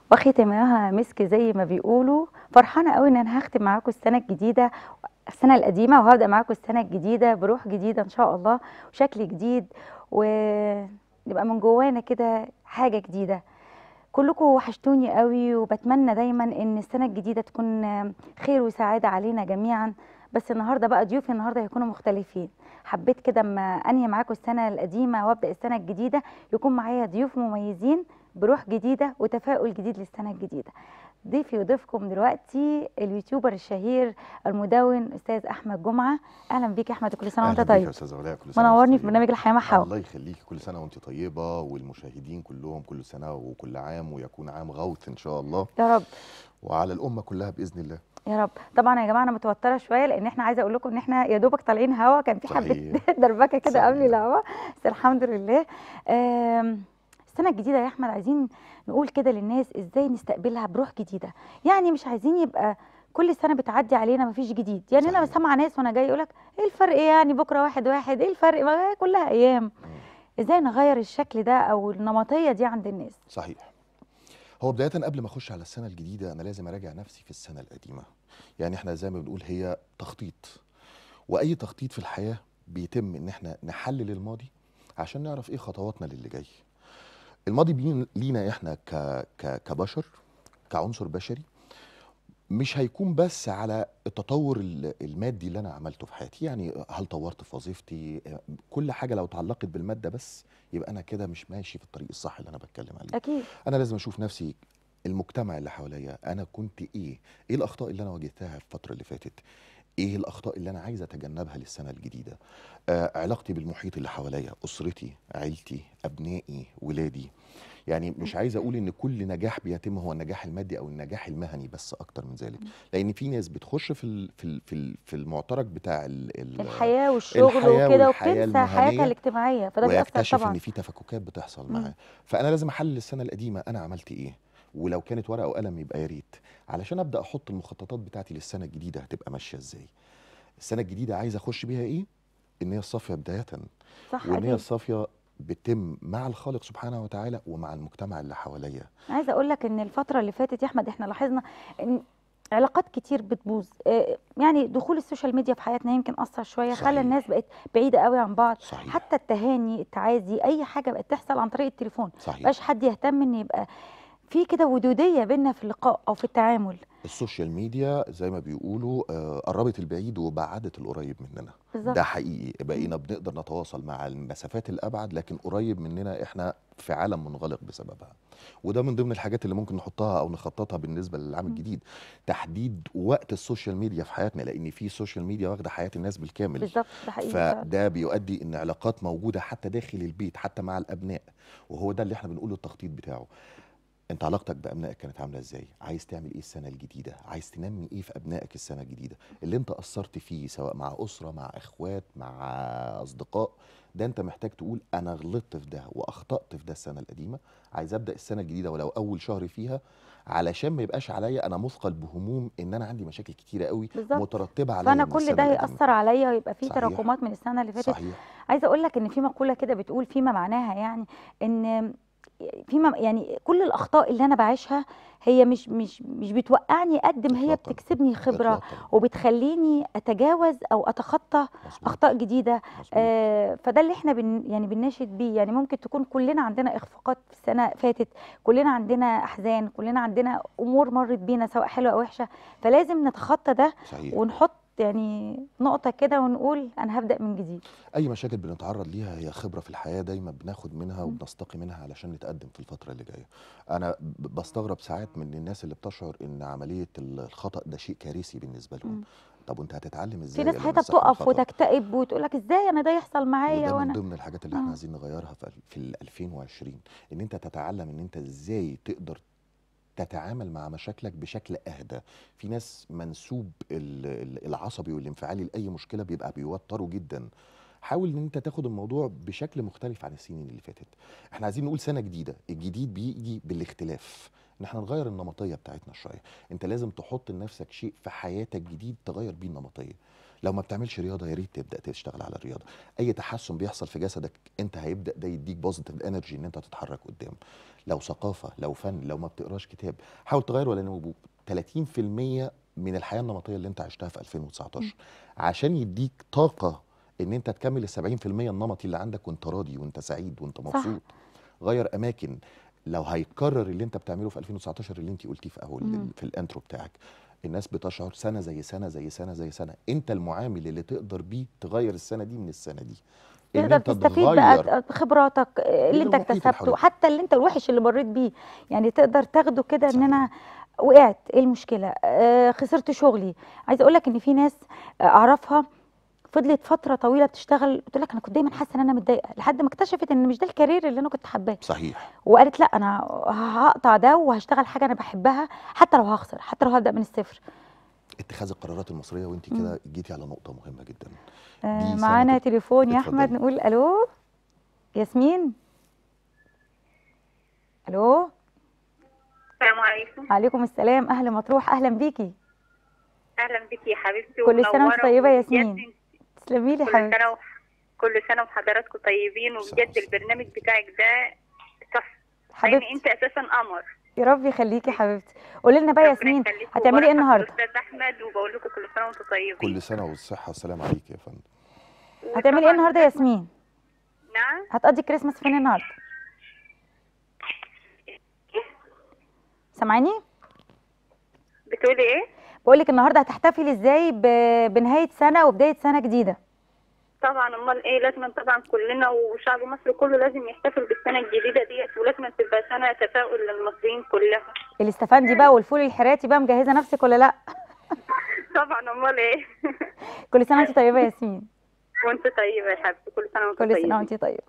وختمها مسك زي ما بيقولوا فرحانه قوي ان انا هختم معاكم السنه الجديده السنه القديمه وهبدا معاكم السنه الجديده بروح جديده ان شاء الله وشكل جديد ونبقى من جوانا كده حاجه جديده كلكم وحشتوني قوي وبتمنى دايما ان السنه الجديده تكون خير وسعاده علينا جميعا بس النهارده بقى ضيوفي النهارده هيكونوا مختلفين حبيت كده اما انهي معاكم السنه القديمه وابدا السنه الجديده يكون معايا ضيوف مميزين بروح جديده وتفاؤل جديد للسنه الجديده ضيفي وضيفكم دلوقتي اليوتيوبر الشهير المدون استاذ احمد جمعه اهلا بيك يا احمد كل سنه وانت أهلاً بيك طيب يا استاذه ولاء كل سنه منورني وأنت في طيبة. برنامج الحياه مع حوا الله يخليكي كل سنه وانت طيبه والمشاهدين كلهم كل سنه وكل عام ويكون عام غوث ان شاء الله يا رب وعلى الامه كلها باذن الله يا رب طبعا يا جماعه انا متوتره شويه لان احنا عايزه اقول لكم ان احنا يا دوبك طالعين هوا كان في حبه صحيح. دربكه كده قبل صحيح. الهوا بس الحمد لله آم، السنه الجديده يا احمد عايزين نقول كده للناس ازاي نستقبلها بروح جديده يعني مش عايزين يبقى كل سنه بتعدي علينا مفيش جديد يعني انا صحيح. بسمع ناس وانا جاي يقولك ايه الفرق يعني بكره واحد واحد ايه الفرق ما هي كلها ايام مم. ازاي نغير الشكل ده او النمطيه دي عند الناس صحيح هو بدايه قبل ما اخش على السنه الجديده انا لازم اراجع نفسي في السنه القديمه يعني احنا زي ما بنقول هي تخطيط واي تخطيط في الحياه بيتم ان احنا نحلل الماضي عشان نعرف ايه خطواتنا للي جاي الماضي بين- لينا احنا ك ك كبشر كعنصر بشري مش هيكون بس على التطور ال- المادي اللي انا عملته في حياتي يعني هل طورت في وظيفتي كل حاجه لو اتعلقت بالماده بس يبقى انا كده مش ماشي في الطريق الصح اللي انا بتكلم عليه اكيد انا لازم اشوف نفسي المجتمع اللي حواليا انا كنت ايه ايه الاخطاء اللي انا واجهتها في الفتره اللي فاتت ايه الاخطاء اللي انا عايز اتجنبها للسنه الجديده آه علاقتي بالمحيط اللي حواليا اسرتي عيلتي ابنائي ولادي يعني مش عايز اقول ان كل نجاح بيتم هو النجاح المادي او النجاح المهني بس اكتر من ذلك لان في ناس بتخش في ال- في ال- في ال- في المعترك بتاع ال- ال- الحياه والشغل الحياة وكده والحياة وبتنسى حياتها المهنية الاجتماعيه فده بيأثر ويكتشف طبعا ان في تفككات بتحصل مم. معاه فانا لازم احلل السنه القديمه انا عملت ايه ولو كانت ورقه وقلم يبقى يا ريت علشان ابدا احط المخططات بتاعتي للسنه الجديده هتبقى ماشيه ازاي السنه الجديده عايز اخش بيها ايه النيه الصافيه بدايه صح والنيه اكيد الصافيه بتتم مع الخالق سبحانه وتعالى ومع المجتمع اللي حواليا عايزه اقول لك ان الفتره اللي فاتت يا احمد احنا لاحظنا ان علاقات كتير بتبوظ آه، يعني دخول السوشيال ميديا في حياتنا يمكن اثر شويه خلى صحيح. الناس بقت بعيده قوي عن بعض صحيح حتى التهاني التعازي اي حاجه بقت تحصل عن طريق التليفون صحيح مبقاش حد يهتم ان يبقى في كده ودوديه بينا في اللقاء او في التعامل السوشيال ميديا زي ما بيقولوا آه، قربت البعيد وبعدت القريب مننا بالظبط ده حقيقي بقينا بنقدر نتواصل مع المسافات الابعد لكن قريب مننا احنا في عالم منغلق بسببها وده من ضمن الحاجات اللي ممكن نحطها او نخططها بالنسبه للعام مم. الجديد تحديد وقت السوشيال ميديا في حياتنا لان في سوشيال ميديا واخده حياه الناس بالكامل بالظبط ده حقيقي فعلا. فده بيؤدي ان علاقات موجوده حتى داخل البيت حتى مع الابناء وهو ده اللي احنا بنقوله التخطيط بتاعه انت علاقتك بابنائك كانت عامله ازاي عايز تعمل ايه السنه الجديده عايز تنمي ايه في ابنائك السنه الجديده اللي انت قصرت فيه سواء مع اسره مع اخوات مع اصدقاء ده انت محتاج تقول انا غلطت في ده واخطات في ده السنه القديمه عايز ابدا السنه الجديده ولو اول شهر فيها علشان ما يبقاش عليا انا مثقل بهموم ان انا عندي مشاكل كتيره قوي بالظبط. مترتبه عليا فانا من كل السنة ده القديمة. هيأثر عليا ويبقى فيه صحيح. تراكمات من السنه اللي فاتت صحيح عايزه اقول لك ان في مقوله كده بتقول فيما معناها يعني ان فيما يعني كل الاخطاء اللي انا بعيشها هي مش مش مش بتوقعني قد ما هي إطلاقاً. بتكسبني خبره إطلاقاً. وبتخليني اتجاوز او اتخطى مظبوط. اخطاء جديده مظبوط. آه فده اللي احنا بن يعني بنناشد بيه يعني ممكن تكون كلنا عندنا اخفاقات في السنه فاتت كلنا عندنا احزان كلنا عندنا امور مرت بينا سواء حلوه او وحشه فلازم نتخطى ده صحيح ونحط يعني نقطه كده ونقول انا هبدا من جديد اي مشاكل بنتعرض ليها هي خبره في الحياه دايما بناخد منها مم. وبنستقي منها علشان نتقدم في الفتره اللي جايه انا ب- بستغرب ساعات من الناس اللي بتشعر ان عمليه الخطا ده شيء كارثي بالنسبه لهم مم. طب وانت هتتعلم في ازاي ناس قبل حياتها ما تصحح بتقف الخطأ؟ وتكتئب وتقول لك ازاي انا ده يحصل معايا وده من وانا ضمن الحاجات اللي احنا آه. عايزين نغيرها في في ال 2020 ان انت تتعلم ان انت ازاي تقدر تتعامل مع مشاكلك بشكل اهدى في ناس منسوب ال- ال- العصبي والانفعالي لاي مشكله بيبقى بيوتروا جدا حاول ان انت تاخد الموضوع بشكل مختلف عن السنين اللي فاتت احنا عايزين نقول سنه جديده الجديد بيجي بالاختلاف ان احنا نغير النمطيه بتاعتنا شويه انت لازم تحط لنفسك شيء في حياتك جديد تغير بيه النمطيه لو ما بتعملش رياضه يا ريت تبدا تشتغل على الرياضه اي تحسن بيحصل في جسدك انت هيبدا ده يديك بوزيتيف انرجي ان انت تتحرك قدام لو ثقافه لو فن لو ما بتقراش كتاب حاول تغير ولا نبو 30% من الحياه النمطيه اللي انت عشتها في 2019 عشان يديك طاقه ان انت تكمل ال 70% النمطي اللي عندك وانت راضي وانت سعيد وانت مبسوط غير اماكن لو هيتكرر اللي انت بتعمله في 2019 اللي انت قلتيه في اول مم. في الانترو بتاعك الناس بتشعر سنه زي سنه زي سنه زي سنه انت المعامل اللي تقدر بيه تغير السنه دي من السنه دي إن تقدر أنت تستفيد تغير بقى خبراتك اللي انت غير محيط اكتسبته الحدود. حتى اللي انت الوحش اللي مريت بيه يعني تقدر تاخده كده ان صحيح. انا وقعت ايه المشكله آه خسرت شغلي عايزه اقول لك ان في ناس آه، اعرفها فضلت فتره طويله بتشتغل قلت لك انا كنت دايما حاسه ان انا متضايقه لحد ما اكتشفت ان مش ده الكارير اللي انا كنت حباه صحيح وقالت لا انا هقطع ده وهشتغل حاجه انا بحبها حتى لو هخسر حتى لو هبدا من الصفر اتخاذ القرارات المصريه وانت مم. كده جيتي على نقطه مهمه جدا آه، دي سنة معانا الت- تليفون يا اتفضلي. احمد نقول الو ياسمين الو السلام عليكم عليكم السلام اهلا مطروح اهلا بيكي اهلا بك يا حبيبتي كل سنة وانت ومنورة طيبة يا وبجد ياسمين. تسلمي لي كل حبيبتي سنة وح... كل سنة وحضراتكم طيبين صحة وبجد وسلامة. البرنامج بتاعك ده تحفة يعني حبيبتي انت اساسا قمر يا رب يخليكي حبيبتي قولي لنا بقى يا ربنا ياسمين يخليكم هتعملي ايه وبركة النهارده الاستاذ احمد وبقول لكم كل سنة وانتم طيبين كل سنه والصحه والسلام عليك يا فندم هتعملي ايه وطبعاً النهارده يا ياسمين نعم هتقضي كريسماس فين النهارده سامعاني بتقولي ايه بقول لك النهارده هتحتفلي ازاي ب- بنهايه سنه وبدايه سنه جديده طبعا امال ايه لازم طبعا كلنا وشعب مصر كله لازم يحتفل بالسنة الجديدة ديت ولازم تبقى سنة تفاؤل للمصريين كلها الاستفندي بقى والفول الحراتي بقى مجهزه نفسك ولا لا طبعا امال ايه كل سنه وانت طيبه يا ياسمين وانت طيبة يا حبيبتي كل سنة وانت كل طيبة سنه وانت طيبه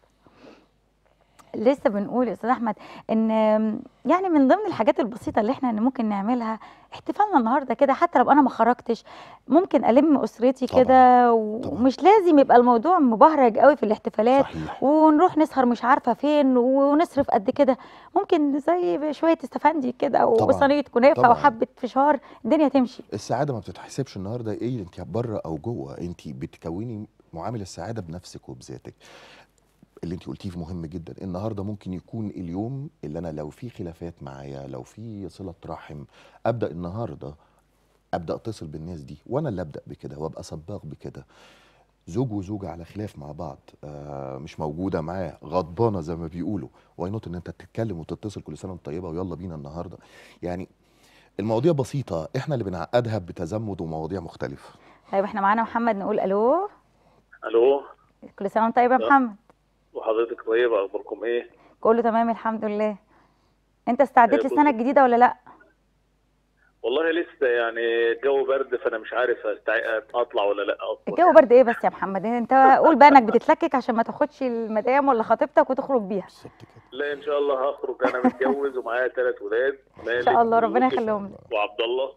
لسه بنقول يا استاذ احمد ان يعني من ضمن الحاجات البسيطه اللي احنا ممكن نعملها احتفالنا النهارده كده حتى لو انا ما خرجتش ممكن الم اسرتي طبعاً، كده طبعاً. ومش لازم يبقى الموضوع مبهرج قوي في الاحتفالات صحيح ونروح نسهر مش عارفه فين ونصرف قد كده ممكن زي شويه استفندي كده او طبعاً، صينيه كنافه او طبعاً. حبه فشار الدنيا تمشي السعاده ما بتتحسبش النهارده ايه انت بره او جوه انت بتكوني معامل السعاده بنفسك وبذاتك اللي انت قلتيه مهم جدا النهارده ممكن يكون اليوم اللي انا لو في خلافات معايا لو في صله رحم ابدا النهارده ابدا اتصل بالناس دي وانا اللي ابدا بكده وابقى سباق بكده زوج وزوجه على خلاف مع بعض آه مش موجوده معاه غضبانه زي ما بيقولوا واي نوت ان انت تتكلم وتتصل كل سنه وانت طيبه ويلا بينا النهارده يعني المواضيع بسيطه احنا اللي بنعقدها بتزمت ومواضيع مختلفه طيب احنا معانا محمد نقول الو الو كل سنه وانت طيب يا لا. محمد وحضرتك طيبه اخباركم ايه كله تمام الحمد لله انت استعديت آه، للسنه بص- الجديده ولا لا والله لسه يعني الجو برد فانا مش عارف أستع- اطلع ولا لا اصلا الجو برد ايه بس يا محمد انت قول بقى انك بتتلكك عشان ما تاخدش المدام ولا خطيبتك وتخرج بيها بالظبط كده لا ان شاء الله هخرج انا متجوز ومعايا ثلاث ولاد ان شاء الله ربنا يخليهم لك وعبد الله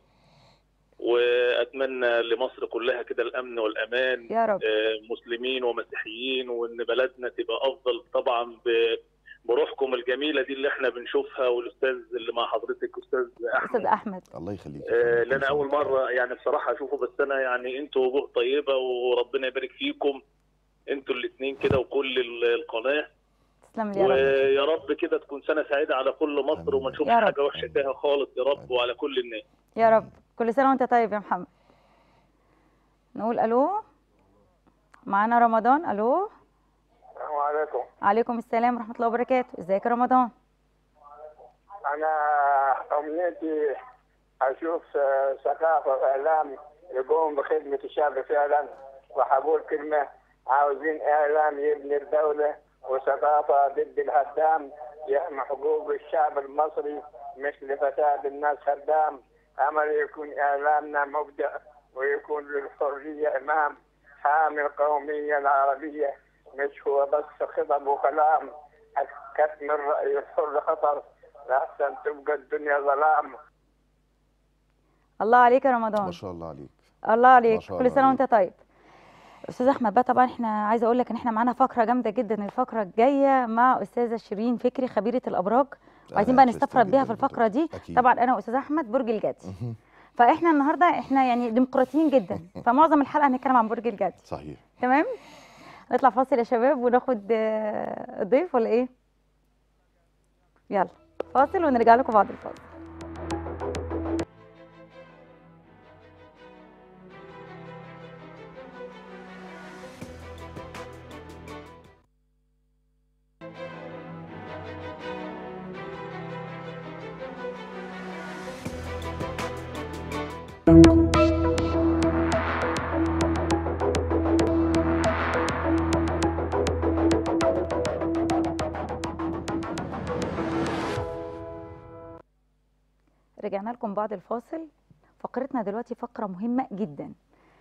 واتمنى لمصر كلها كده الامن والامان يا رب آه، مسلمين ومسيحيين وان بلدنا تبقى افضل طبعا ب- بروحكم الجميله دي اللي احنا بنشوفها والاستاذ اللي مع حضرتك استاذ احمد استاذ احمد الله يخليك يا آه، فندم. اللي انا اول مره يعني بصراحه اشوفه بس انا يعني انتوا وجوه طيبه وربنا يبارك فيكم انتوا الاثنين كده وكل ال- القناه تسلم لي يا رب ويا رب كده تكون سنه سعيده على كل مصر وما نشوفش يا رب. حاجه وحشه فيها خالص يا رب وعلى كل الناس يا رب كل سنه وانت طيب يا محمد نقول الو معانا رمضان الو السلام عليكم عليكم السلام ورحمه الله وبركاته ازيك يا رمضان أنا أمنيتي أشوف ثقافة وإعلام يقوم بخدمة الشعب فعلا وحقول كلمة عاوزين إعلام يبني الدولة وثقافة ضد الهدام يحمي حقوق الشعب المصري مش لفساد الناس خدام أمل يكون إعلامنا مبدع ويكون للحرية إمام حامي القومية العربية مش هو بس خطب وكلام كتم الرأي الحر خطر لأحسن تبقى الدنيا ظلام الله عليك يا رمضان ما شاء الله عليك الله عليك شاء كل الله سنه عليك. وانت طيب استاذ احمد بقى طبعا احنا عايزه اقول لك ان احنا معانا فقره جامده جدا الفقره الجايه مع استاذه شيرين فكري خبيره الابراج وعايزين أنا بقى interested نستفرد بيها في جداً الفقره دي أكيد. طبعا انا واستاذ احمد برج الجدي مهم. فاحنا النهارده احنا يعني ديمقراطيين جدا فمعظم الحلقه هنتكلم عن برج الجدي صحيح تمام نطلع فاصل يا شباب وناخد آه، الضيف ولا ايه يلا فاصل ونرجع لكم بعد الفاصل رجعنا لكم بعد الفاصل فقرتنا دلوقتي فقرة مهمة جدا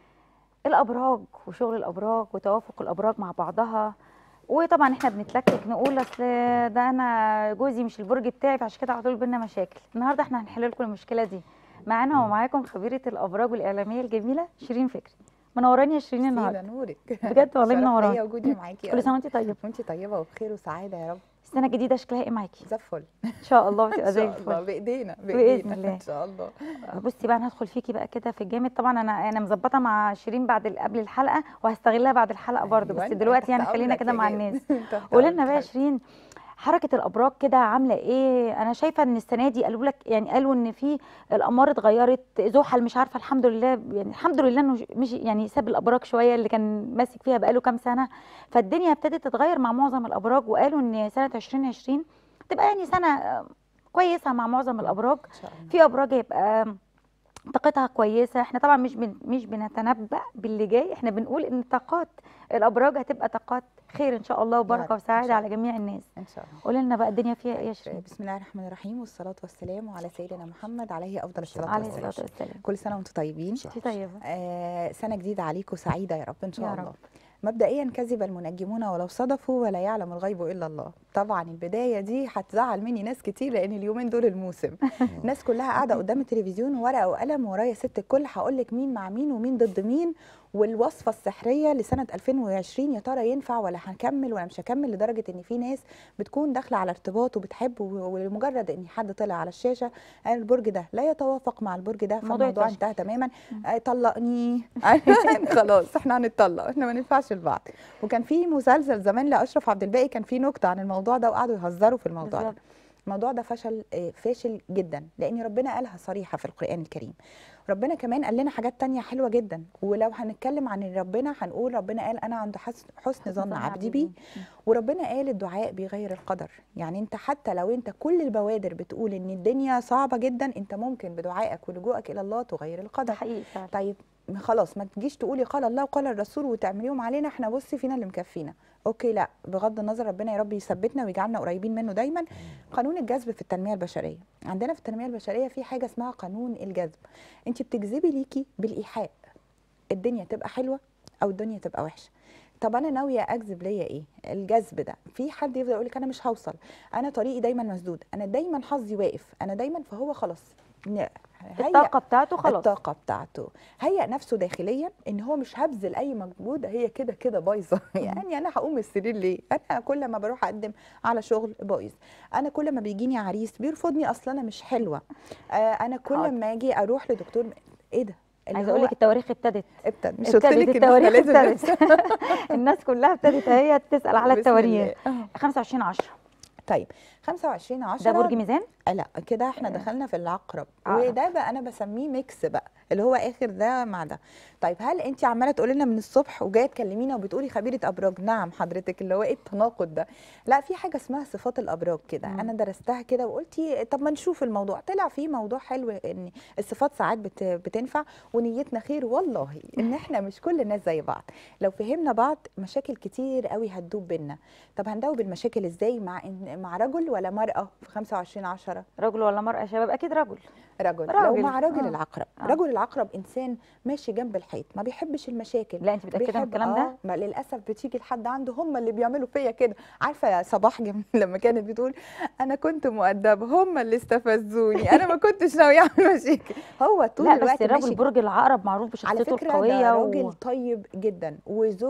الأبراج وشغل الأبراج وتوافق الأبراج مع بعضها وطبعا احنا بنتلكك نقول اصل ده انا جوزي مش البرج بتاعي فعشان كده على طول بينا مشاكل النهارده احنا هنحل لكم المشكله دي معانا ومعاكم خبيره الابراج والاعلاميه الجميله شيرين فكري منوراني يا شيرين سيدة النهارده نورك بجد والله شرف منوراني. ليا وجودي معاكي كل سنه وانت طيبه وانت طيبه وبخير وسعاده يا رب السنه الجديده شكلها ايه معاكي زي الفل ان شاء الله ان بتبقى زي شاء الله الفل بايدينا بإذن بايدينا الله. ان شاء الله بصي بقى انا هدخل فيكي بقى كده في الجامد طبعا انا انا مظبطه مع شيرين بعد ال- قبل الحلقه وهستغلها بعد الحلقه برضو أيوة، بس أنا دلوقتي تحت يعني خلينا أمرك كده يا مع جاد. الناس تحت قولي أمرك لنا بقى يا حبيبتي. شيرين حركه الابراج كده عامله ايه انا شايفه ان السنه دي قالوا لك يعني قالوا ان في الامار اتغيرت زحل مش عارفه الحمد لله يعني الحمد لله انه مش يعني ساب الابراج شويه اللي كان ماسك فيها بقاله كام سنه فالدنيا ابتدت تتغير مع معظم الابراج وقالوا ان سنه 2020 تبقى يعني سنه آه، كويسه مع معظم الابراج ان شاء الله في ابراج هيبقى طاقتها كويسه احنا طبعا مش بن مش بنتنبأ باللي جاي احنا بنقول ان طاقات الابراج هتبقى طاقات خير ان شاء الله رب، وبركه إن وسعاده شاء على جميع الناس ان شاء الله قولي لنا بقى الدنيا فيها ايه يا شيرين بسم الله الرحمن الرحيم والصلاه والسلام على سيدنا محمد عليه افضل الصلاه عليه والسلام الصلاه والسلام كل سنه وانتم طيبين صح. انت طيبه آه سنه جديده عليكم سعيده يا رب ان شاء يا الله رب. مبدئيا كذب المنجمون ولو صدفوا ولا يعلم الغيب الا الله طبعا البدايه دي هتزعل مني ناس كتير لان اليومين دول الموسم الناس كلها قاعده قدام التلفزيون ورقه وقلم ورايا ست الكل هقول لك مين مع مين ومين ضد مين والوصفه السحريه لسنه 2020 يا ترى ينفع ولا هنكمل ولا مش هكمل لدرجه ان في ناس بتكون داخله على ارتباط وبتحب و- ولمجرد ان حد طلع على الشاشه قال البرج ده لا يتوافق مع البرج ده الموضوع فالموضوع يتفشكل. انتهى تماما آه، طلقني خلاص احنا هنتطلق احنا ما ننفعش لبعض وكان في مسلسل زمان لاشرف عبد الباقي كان في نكته عن الموضوع ده وقعدوا يهزروا في الموضوع ده بالظبط. الموضوع ده فشل آه، فاشل جدا لان ربنا قالها صريحه في القران الكريم ربنا كمان قال لنا حاجات تانية حلوه جدا ولو هنتكلم عن ربنا هنقول ربنا قال انا عند حسن, حسن ظن عبدي بي وربنا قال الدعاء بيغير القدر يعني انت حتى لو انت كل البوادر بتقول ان الدنيا صعبه جدا انت ممكن بدعائك ولجوءك الى الله تغير ده القدر حقيقي فعلا طيب ما خلاص ما تجيش تقولي قال الله وقال الرسول وتعمليهم علينا احنا بصي فينا اللي مكفينا اوكي لا بغض النظر ربنا يا رب يثبتنا ويجعلنا قريبين منه دايما قانون الجذب في التنميه البشريه عندنا في التنميه البشريه في حاجه اسمها قانون الجذب انت بتجذبي ليكي بالايحاء الدنيا تبقى حلوه او الدنيا تبقى وحشه طب انا ناويه اجذب ليا ايه الجذب ده في حد يفضل يقول لك انا مش هوصل انا طريقي دايما مسدود انا دايما حظي واقف انا دايما فهو خلاص ن- هيأ الطاقه بتاعته خلاص الطاقه بتاعته هيأ نفسه داخليا ان هو مش هبذل اي مجهود هي كده كده بايظه يعني انا هقوم من السرير ليه انا كل ما بروح اقدم على شغل بايظ انا كل ما بيجيني عريس بيرفضني اصلا انا مش حلوه آه انا كل حاضر. ما اجي اروح لدكتور ايه ده اللي عايزه هو اقول لك التواريخ ابتدت ابتدى مش قلت ابتدت لك ان احنا التواريخ لازم ابتدت الناس كلها ابتدت هي تسال على بسم التواريخ الله. 25 10 طيب 25 10 ده برج ميزان آه لا كده احنا دخلنا في العقرب عقرب. وده بقى انا بسميه ميكس بقى اللي هو اخر ده مع ده طيب هل انت عماله تقولي لنا من الصبح وجايه تكلمينا وبتقولي خبيره ابراج نعم حضرتك اللي هو ايه التناقض ده لا في حاجه اسمها صفات الابراج كده مم. انا درستها كده وقلتي طب ما نشوف الموضوع طلع فيه موضوع حلو ان الصفات ساعات بت بتنفع ونيتنا خير والله ان احنا مش كل الناس زي بعض لو فهمنا بعض مشاكل كتير قوي هتدوب بينا طب هندوب المشاكل ازاي مع إن- مع رجل ولا مراه في 25 10 رجل ولا مرأة يا شباب اكيد رجل رجل, لو راجل. مع رجل آه. العقرب آه. رجل العقرب انسان ماشي جنب الحيط ما بيحبش المشاكل لا انت متاكده من بيحب- الكلام ده آه ما للاسف بتيجي لحد عنده هم اللي بيعملوا فيا كده عارفه يا صباح جم... لما كانت بتقول انا كنت مؤدبه هم اللي استفزوني انا ما كنتش ناويه اعمل مشاكل هو طول لا الوقت بس الرجل ماشي برج العقرب معروف على بشخصيته فكره القويه ده و- راجل طيب جدا وزوج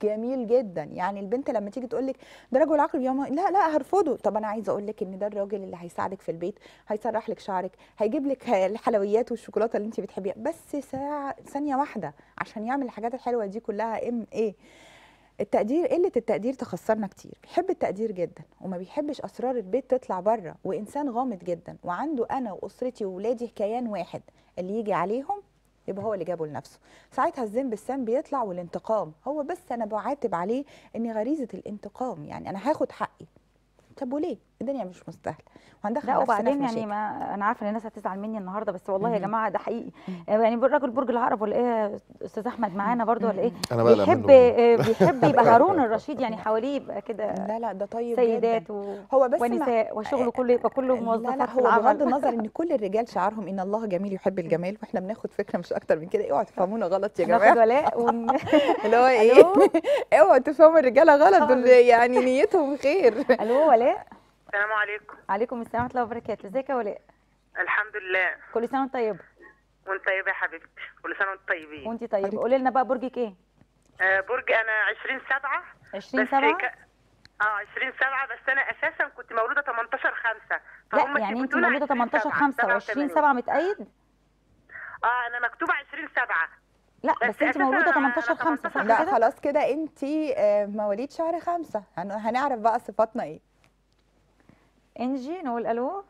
جميل جدا يعني البنت لما تيجي تقول لك ده رجل عقل يا ماما لا لا هرفضه طب انا عايزه اقول لك ان ده الراجل اللي هيساعدك في البيت هيسرح لك شعرك هيجيب لك الحلويات والشوكولاته اللي انت بتحبيها بس ساعه ثانيه واحده عشان يعمل الحاجات الحلوه دي كلها ام ايه التقدير قله التقدير تخسرنا كتير بيحب التقدير جدا وما بيحبش اسرار البيت تطلع بره وانسان غامض جدا وعنده انا واسرتي واولادي كيان واحد اللي يجي عليهم يبقى هو اللي جابه لنفسه ساعتها الذنب السام بيطلع والانتقام هو بس انا بعاتب عليه ان غريزه الانتقام يعني انا هاخد حقي طب وليه الدنيا مش مستاهله وهندخل لا نفسنا وبعدين في يعني مشاكل. ما انا عارفه ان الناس هتزعل مني النهارده بس والله يا مهم. جماعه ده حقيقي مم. يعني الراجل برج العقرب ولا ايه استاذ احمد معانا برضو ولا ايه انا بقى بيحب منه بيحب يبقى هارون الرشيد يعني حواليه يبقى كده لا لا ده طيب سيدات جدا و... هو بس ما- ونساء وشغله كله يبقى كله لا موظفات لا في هو بغض العمل النظر ان كل الرجال شعارهم ان الله جميل يحب الجمال واحنا بناخد فكره مش اكتر من كده اوعوا تفهمونا غلط يا ناخد جماعه ولاء ون... اللي هو ايه ألو؟ اوعوا تفهموا الرجاله غلط دول خالص. يعني نيتهم خير الو ولاء السلام عليكم عليكم السلام ورحمه الله وبركاته ازيك يا ولاء الحمد لله كل سنه وانت طيبه وانت طيبه يا حبيبتي كل سنه وانتم طيبين وانت طيبه قولي لنا بقى برجك ايه آه برج انا 20 7 20 بس 7 ك... اه 20 7 بس انا اساسا كنت مولوده 18 5 لا يعني انت مولوده 18 5 و20 7 متأيد اه انا مكتوبه 20 7 لا بس بس انت أساساً مولوده أنا- 18 أنا 5 صح 18 لا كده خلاص كده انت مواليد شهر خمسة هن- هنعرف بقى صفاتنا ايه انجي نقول الو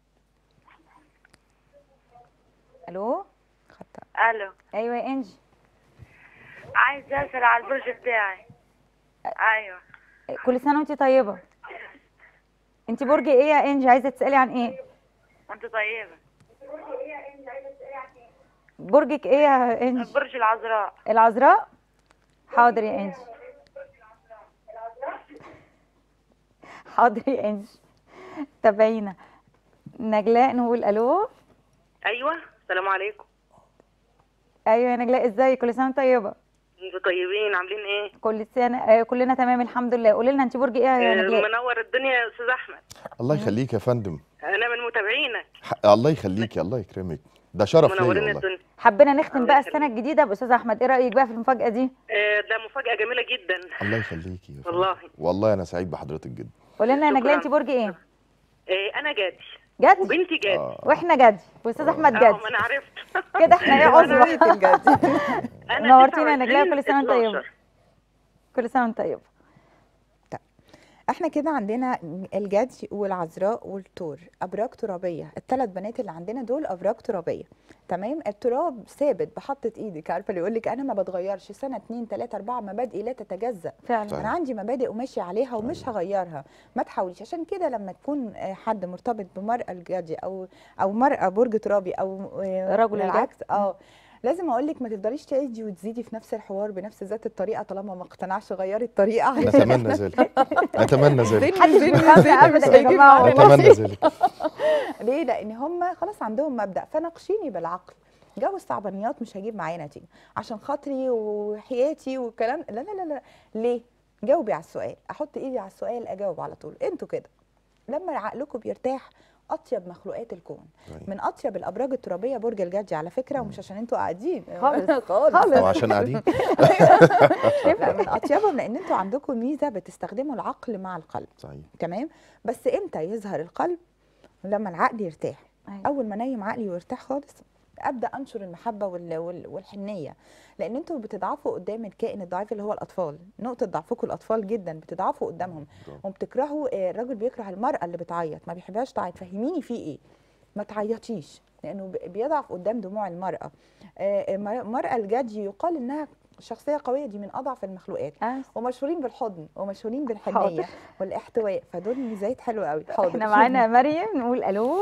الو خط- الو ايوه يا انجي عايز اسال على البرج بتاعي ايوه كل سنه وانت طيبه انت برج ايه يا انجي عايزه تسالي عن ايه وانت طيبه برجك ايه يا انجي برج العذراء العذراء حاضر يا انجي حاضر يا انجي تابعينا نجلاء نقول الو ايوه السلام عليكم ايوه يا نجلاء ازاي كل سنه وانت طيبه انتوا طيبين عاملين ايه كل سنه آه كلنا تمام الحمد لله قولي لنا انت برج ايه يا آه، نجلاء منور الدنيا يا استاذ احمد الله يخليك يا فندم انا من متابعينك ح- الله يخليك الله يكرمك ده شرف ليا منورين والله الدنيا حبينا نختم الله بقى يخليك. السنه الجديده باستاذ احمد ايه رايك بقى في المفاجاه دي آه، ده مفاجاه جميله جدا الله يخليكي يا فندم. والله. والله انا سعيد بحضرتك جدا قولي لنا يا شكراً. نجلاء انت برج ايه آه، انا جاتي جدي وبنتي جاتي آه. واحنا جدي واستاذ احمد اه جدي ما انا عرفت كده احنا ايه عظمه بنت الجد. انا نورتينا يا نجلاء، 29 كل سنة وانت طيبة. 12. كل سنه وانت طيبه احنا كده عندنا الجدي والعذراء والثور ابراج ترابيه الثلاث بنات اللي عندنا دول ابراج ترابيه تمام التراب ثابت بحطه ايدك عارفه اللي يقول لك انا ما بتغيرش سنه 2 3 4 مبادئي لا تتجزأ فعلا طيب. انا عندي مبادئ وماشيه عليها ومش هغيرها ما تحاوليش عشان كده لما تكون آه، حد مرتبط بمرأة الجدي او او مرأة برج ترابي او آه، رجل الجدي. العكس اه لازم اقول لك ما تفضليش تعيدي وتزيدي في نفس الحوار بنفس ذات الطريقه طالما ما اقتنعش غيري الطريقه نتمنى ذلك نتمنى ذلك محدش بيفهمنا ابدا يا جماعه والله نتمنى ذلك ليه لان هم خلاص عندهم مبدا فناقشيني بالعقل جو الصعبانيات مش هجيب معايا نتيجه عشان خاطري وحياتي والكلام لا لا لا لا ليه جاوبي على السؤال احط ايدي على السؤال اجاوب على طول انتوا كده لما عقلكم بيرتاح اطيب مخلوقات الكون طيب. من اطيب الابراج الترابيه برج الجدي على فكره ومش عشان انتوا قاعدين خالص. خالص خالص. او عشان قاعدين لا من اطيبهم لان انتوا عندكم ميزه بتستخدموا العقل مع القلب صحيح تمام بس امتى يظهر القلب لما العقل يرتاح أيوة. اول ما انيم عقلي ويرتاح خالص ابدا انشر المحبه وال... وال... والحنيه لان انتوا بتضعفوا قدام الكائن الضعيف اللي هو الاطفال نقطه ضعفكم الاطفال جدا بتضعفوا قدامهم برافو. وبتكرهوا آه، الراجل بيكره المراه اللي بتعيط ما بيحبهاش تعيط فهميني في ايه ما تعيطيش لانه ب- بيضعف قدام دموع المراه آه، المر- المراه الجدي يقال انها شخصيه قويه دي من اضعف المخلوقات آه، ومشهورين بالحضن ومشهورين بالحنيه حاضر. والاحتواء فدول ميزات حلوه قوي حاضر احنا معانا مريم نقول الو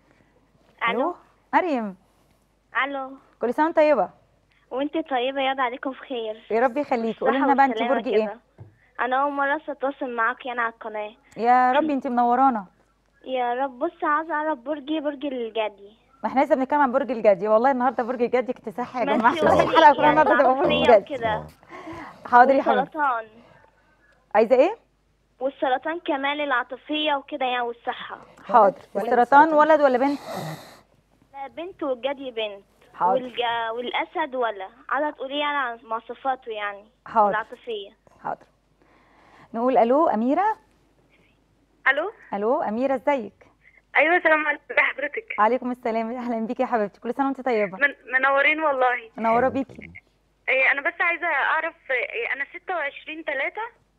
الو مريم الو كل سنه وانت طيبه وانت طيبه يا عليكم بخير يا رب يخليكي قولي صحة لنا بقى انت والسلامة برج ايه كده. انا اول مره اتواصل معاك انا على القناه يا ربي انت منورانا يا رب بص عاوزه اعرف برجي برج الجدي ما احنا لسه بنتكلم عن برج الجدي والله النهارده برج الجدي اكتساح يا جماعه ماشي احنا قولي الحلقه كلها يعني النهارده تبقى برج العقلية الجدي وكده حاضر يا حبيبتي والسرطان عايزه ايه والسرطان كمان العاطفيه وكده يعني والصحه حاضر ولد السرطان سرطان. ولد ولا بنت لا بنت والجدي بنت حاضر والج... والاسد ولا عايزه تقولي يعني عن مواصفاته يعني حاضر. العاطفيه حاضر نقول الو اميره الو الو اميره ازيك ايوه السلام عليكم ازي حضرتك وعليكم السلام اهلا بيكي يا حبيبتي كل سنه وانت طيبه من منورين والله منوره بيكي إيه انا بس عايزه اعرف إيه انا 26 3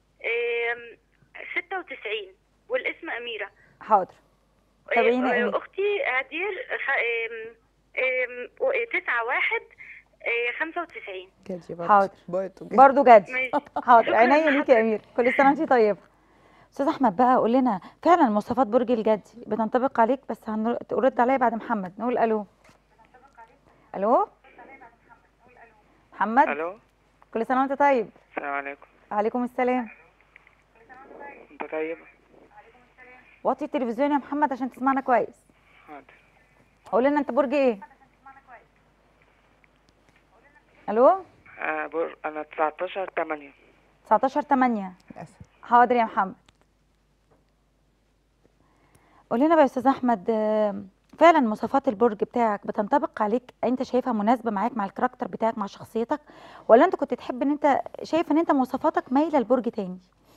96 والاسم اميره حاضر إيه، تابعينا يا إيه، أميرة. اختي هدير خ... إيه، إيه، 9 1 95 جدي برضه حاضر. برضه جدي. برضو جد ماشي حاضر شكراً عينيا ليكي يا لحضرتك. امير كل سنه وانت طيبه استاذ احمد بقى قول لنا فعلا مواصفات برج الجدي بتنطبق عليك بس هنرد عليا بعد محمد نقول الو الو محمد الو كل سنه وانت طيب السلام عليكم وعليكم السلام انت طيبة وطي التلفزيون يا محمد عشان تسمعنا كويس حاضر قول لنا انت برج ايه الو آه بر... انا 19 8 19 8 للأسف. حاضر يا محمد قول لنا بقى يا استاذ احمد آه، فعلا مواصفات البرج بتاعك بتنطبق عليك انت شايفها مناسبه معاك مع الكاركتر بتاعك مع شخصيتك ولا انت كنت تحب ان انت شايف ان انت مواصفاتك مايله لبرج تاني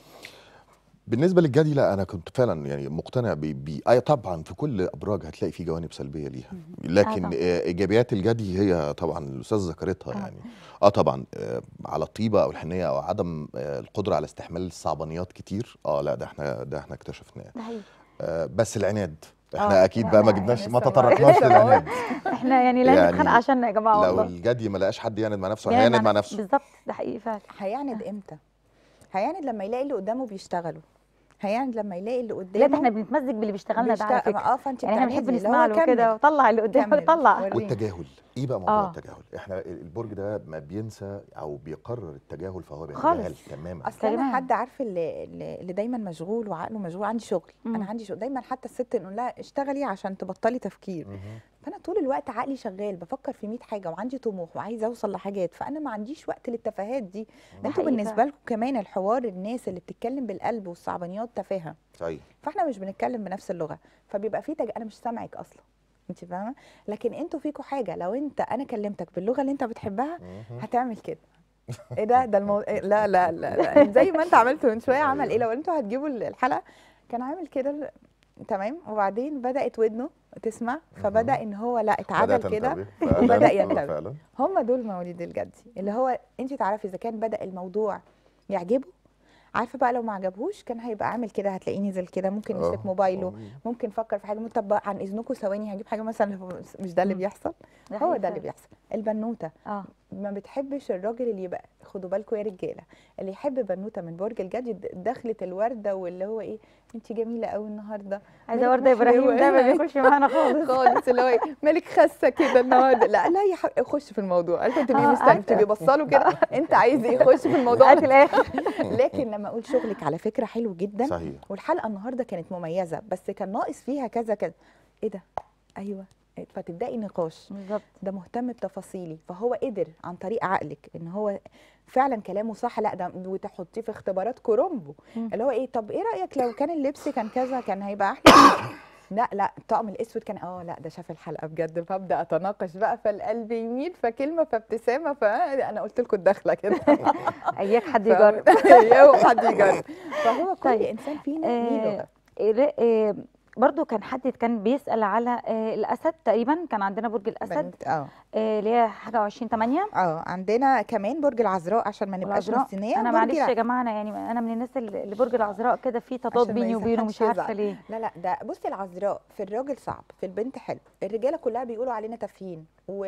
بالنسبه للجدي لا انا كنت فعلا يعني مقتنع ب ب- اي طبعا في كل ابراج هتلاقي في جوانب سلبيه ليها لكن طبعاً. آه ايجابيات الجدي هي طبعا الاستاذ ذكرتها آه. يعني اه طبعا آه على الطيبه او الحنيه او عدم آه القدره على استحمال الصعبانيات كتير اه لا ده احنا ده احنا اكتشفناه ده حقيقي آه بس العناد احنا آه، اكيد بقى ما لا، جبناش ما لسه تطرقناش لسه للعناد احنا يعني لا يعني نتخانق عشاننا يا جماعه لو والله الجدي ما لقاش حد يعند مع نفسه يعني هيعند مع مع نفس- نفسه بالظبط ده حقيقي فعلا هيعند امتى هيعند لما يلاقي اللي قدامه بيشتغلوا هيعند لما يلاقي اللي لا قدامه ده احنا بنتمزج باللي بيشتغلنا ده على بيشتغل- فكره اه فانت يعني احنا بنحب بتعندي، اللي نسمع هو له كمل. كده وطلع اللي قدامه كمل، طلع وريني. والتجاهل ايه بقى موضوع آه. التجاهل احنا البرج ده ما بينسى او بيقرر التجاهل فهو خالص. بيتجاهل تماما اصل انا تمام. حد عارف اللي, اللي اللي دايما مشغول وعقله مشغول عندي شغل مم. انا عندي شغل دايما حتى الست نقول لها اشتغلي عشان تبطلي تفكير مهم. فانا طول الوقت عقلي شغال بفكر في 100 حاجه وعندي طموح وعايزه اوصل لحاجات فانا ما عنديش وقت للتفاهات دي ده انتوا حقيقي بالنسبه فعلا. لكم كمان الحوار الناس اللي بتتكلم بالقلب والصعبانيات تفاهه صحيح فاحنا مش بنتكلم بنفس اللغه فبيبقى في تج... انا مش سامعك اصلا انت فاهمه لكن انتوا فيكم حاجه لو انت انا كلمتك باللغه اللي انت بتحبها مهم. هتعمل كده ايه ده ده المو... إيه لا, لا لا لا زي ما انت عملت من شويه عمل ايه لو انتوا هتجيبوا الحلقه كان عامل كده ال- تمام وبعدين بدات ودنه تسمع فبدا ان هو لا اتعدل بدأت كده أنتبه. فعلاً. وبدأ آه، ينتبه. فعلا هم دول مواليد الجدي اللي هو انت تعرفي اذا كان بدا الموضوع يعجبه عارفه بقى لو ما عجبهوش كان هيبقى عامل كده هتلاقيه نزل كده ممكن آه، يمسك موبايله آه. ممكن فكر في حاجه ممكن طب عن اذنكم ثواني هجيب حاجه مثلا هو مش ده اللي مم. بيحصل ده هو حقيقي ده اللي فعلا. بيحصل البنوته اه ما بتحبش الراجل اللي يبقى خدوا بالكم يا رجاله اللي يحب بنوته من برج الجدي د- دخلت الورده واللي هو ايه انت جميله قوي النهارده عايزه مالك ورده ابراهيم ده ما محلوة. بياكلش معانا خالص خالص اللي هو ايه مالك خاسه كده النهارده لا لا يا حبيبي خش في الموضوع عارفه انت آه، مستني عارفة. تبقي بصاله كده انت عايز ايه خش في الموضوع في الاخر لكن لما اقول شغلك على فكره حلو جدا صحيح والحلقه النهارده كانت مميزه بس كان ناقص فيها كذا كذا ايه ده ايوه فتبداي نقاش بالظبط ده مهتم بتفاصيلي فهو قدر عن طريق عقلك ان هو فعلا كلامه صح لا ده وتحطيه في اختبارات كرومبو مم. اللي هو ايه طب ايه رايك لو كان اللبس كان كذا كان هيبقى احلى لا لا الطقم الاسود كان اه لا ده شاف الحلقه بجد فابدا اتناقش بقى فالقلب يميل فكلمه فابتسامه فانا قلت لكم الدخله كده اياك حد ف- يجرب ايوه حد يجرب فهو كل طيب. انسان فينا ليه آه، لغه إيه- إيه، برضو كان حد كان بيسأل على آه، الأسد تقريبا كان عندنا برج الأسد بنت- اه آه، اللي هي حاجة وعشرين تمانية اه عندنا كمان برج العذراء عشان ما نبقاش العذراء نسيناه أنا برج معلش الع- يا جماعة أنا يعني أنا من الناس اللي اللي برج العذراء كده في تضاد عشان ما بيني وبينه يزعلش مش عارفة يزعل. ليه لا لا ده بصي العذراء في الراجل صعب في البنت حلو الرجاله كلها بيقولوا علينا تافهين